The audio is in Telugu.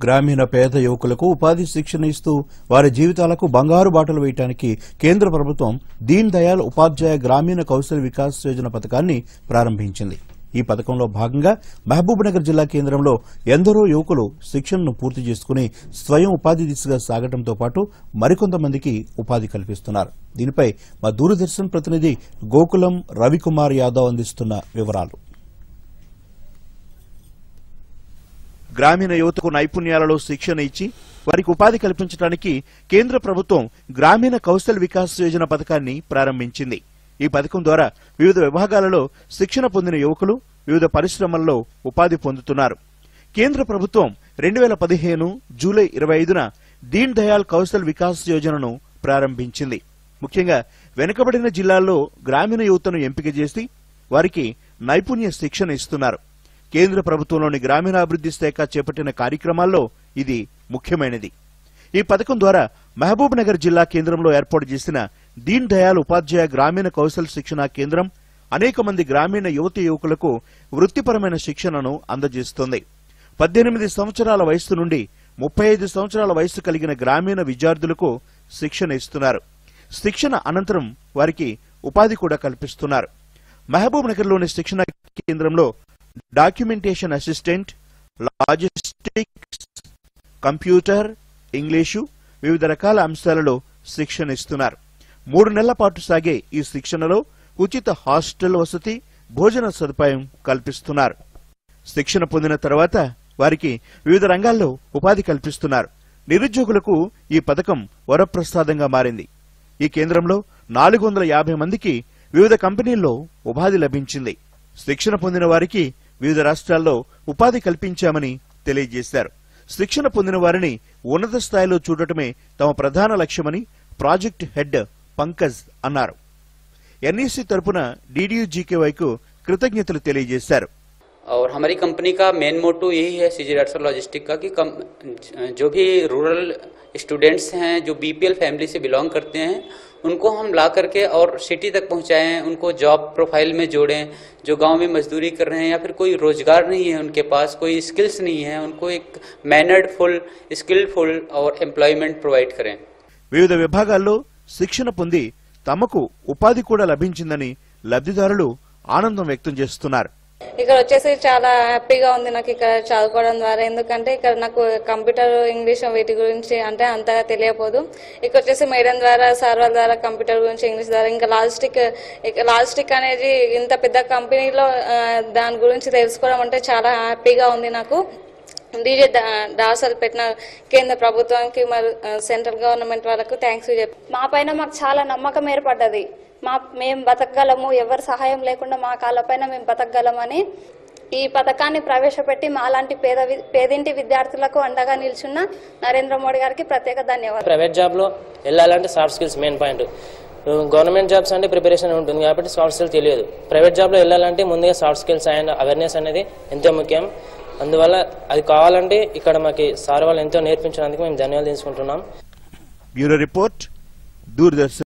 గ్రామీణ పేద యువకులకు ఉపాధి శిక్షణ ఇస్తూ వారి జీవితాలకు బంగారు బాటలు వేయడానికి కేంద్ర ప్రభుత్వం దీన్ దయాళ్ ఉపాధ్యాయ గ్రామీణ కౌశల్ వికాస్ యోజన పథకాన్ని ప్రారంభించింది ఈ పథకంలో భాగంగా మహబూబ్నగర్ జిల్లా కేంద్రంలో ఎందరో యువకులు శిక్షణను పూర్తి చేసుకుని స్వయం ఉపాధి దిశగా సాగడంతో పాటు మరికొంతమందికి ఉపాధి కల్పిస్తున్నారు దీనిపై మా దూరదర్శన్ ప్రతినిధి గోకులం రవికుమార్ యాదవ్ అందిస్తున్న వివరాలు గ్రామీణ యువతకు నైపుణ్యాలలో శిక్షణ ఇచ్చి వారికి ఉపాధి కల్పించడానికి కేంద్ర ప్రభుత్వం గ్రామీణ కౌశల్ వికాస్ యోజన పథకాన్ని ప్రారంభించింది ఈ పథకం ద్వారా వివిధ విభాగాలలో శిక్షణ పొందిన యువకులు వివిధ పరిశ్రమల్లో ఉపాధి పొందుతున్నారు కేంద్ర ప్రభుత్వం రెండు వేల పదిహేను జూలై ఇరవై ఐదున దీన్ దయాళ్ కౌశల్ వికాస్ యోజనను ప్రారంభించింది ముఖ్యంగా వెనుకబడిన జిల్లాల్లో గ్రామీణ యువతను ఎంపిక చేసి వారికి నైపుణ్య శిక్షణ ఇస్తున్నారు కేంద్ర ప్రభుత్వంలోని గ్రామీణాభివృద్ధి శాఖ చేపట్టిన కార్యక్రమాల్లో ఇది ముఖ్యమైనది ఈ పథకం ద్వారా మహబూబ్ నగర్ జిల్లా కేంద్రంలో ఏర్పాటు చేసిన దీన్ దయాళ్ ఉపాధ్యాయ గ్రామీణ కౌశల్ శిక్షణా కేంద్రం అనేక మంది గ్రామీణ యువతి యువకులకు వృత్తిపరమైన శిక్షణను అందజేస్తోంది పద్దెనిమిది సంవత్సరాల వయస్సు నుండి ముప్పై ఐదు సంవత్సరాల వయస్సు కలిగిన గ్రామీణ విద్యార్థులకు శిక్షణ ఇస్తున్నారు శిక్షణ అనంతరం వారికి ఉపాధి కూడా కల్పిస్తున్నారు మహబూబ్ నగర్లోని శిక్షణ కేంద్రంలో documentation assistant logistics computer English వివిధ రకాల అంశాలలో శిక్షణ ఇస్తున్నారు మూడు నెలల పాటు సాగే ఈ శిక్షణలో ఉచిత హాస్టల్ వసతి భోజన సదుపాయం కల్పిస్తున్నారు శిక్షణ పొందిన తర్వాత వారికి వివిధ రంగాల్లో ఉపాధి కల్పిస్తున్నారు నిరుద్యోగులకు ఈ పథకం వరప్రసాదంగా మారింది ఈ కేంద్రంలో నాలుగు వందల యాభై మందికి వివిధ కంపెనీల్లో ఉపాధి లభించింది శిక్షణ పొందిన వారికి వివిధ రాష్ట్రాల్లో ఉపాధి కల్పించామని తెలియజేశారు శిక్షణ పొందిన వారిని ఉన్నత స్థాయిలో చూడటమే తమ ప్రధాన లక్ష్యమని ప్రాజెక్ట్ హెడ్ పంకజ్ అన్నారు ఎన్ఈసీ తరపున డీడీయూజీకేవైకు కృతజ్ఞతలు తెలియజేశారు और हमारी कंपनी का मेन मोटो यही है सीजी रेडसर लॉजिस्टिक का कि कम जो भी रूरल स्टूडेंट्स हैं जो बीपीएल फैमिली से बिलोंग करते हैं उनको हम ला करके और सिटी तक पहुंचाएं उनको जॉब प्रोफाइल में जोड़ें जो गांव में मजदूरी कर रहे हैं या फिर कोई रोजगार नहीं है उनके पास कोई स्किल्स नहीं है उनको एक मैनर्ड फुल स्किलफुल और एम्प्लॉयमेंट प्रोवाइड करें వివిధ విభాగాల్లో శిక్షణ పొంది తమకు ఉపాధి కూడా లభించిందని లబ్ధిదారులు ఆనందం వ్యక్తం చేస్తున్నారు ఇక్కడ వచ్చేసి చాలా హ్యాపీగా ఉంది నాకు ఇక్కడ చదువుకోవడం ద్వారా ఎందుకంటే ఇక్కడ నాకు కంప్యూటర్ ఇంగ్లీష్ వీటి గురించి అంటే అంతగా తెలియకపోదు ఇక్కడ వచ్చేసి మేడం ద్వారా సార్ వాళ్ళ ద్వారా కంప్యూటర్ గురించి ఇంగ్లీష్ ద్వారా ఇంకా లాజిస్టిక్ ఇక లాజిస్టిక్ అనేది ఇంత పెద్ద కంపెనీలో ఆ, దాని గురించి తెలుసుకోవడం అంటే చాలా హ్యాపీగా ఉంది నాకు డీజే దాసలు పెట్టిన కేంద్ర ప్రభుత్వానికి మరి ఆ, సెంట్రల్ గవర్నమెంట్ వాళ్ళకు థ్యాంక్స్ చెప్పి మా పైన మాకు చాలా నమ్మకం ఏర్పడ్డది మా మేము బతకగలము ఎవరి సహాయం లేకుండా మా కాళ్ళపైన మేము బతకగలమని ఈ పథకాన్ని ప్రవేశపెట్టి మాలాంటి పేద వి- పేదింటి విద్యార్థులకు అండగా నిల్చున్న నరేంద్ర మోడీ గారికి ప్రత్యేక ధన్యవాదాలు ప్రైవేట్ జాబ్లో వెళ్ళాలంటే soft skills main point government jobs అంటే ప్రిపరేషన్ ఉంటుంది కాబట్టి సాఫ్ట్ స్కిల్స్ తెలియదు ప్రైవేట్ జాబ్లో వెళ్ళాలంటే ముందుగా సాఫ్ట్ స్కిల్స్ అండ్ అవేర్నెస్ అనేది ఎంతో ముఖ్యం అందువల్ల అది కావాలంటే ఇక్కడ మాకు సార్ వాళ్ళు ఎంతో నేర్పించినందుకు మేము ధన్యవాదాలు తీసుకుంటున్నాం బ్యూరో రిపోర్ట్ దూరదర్శన్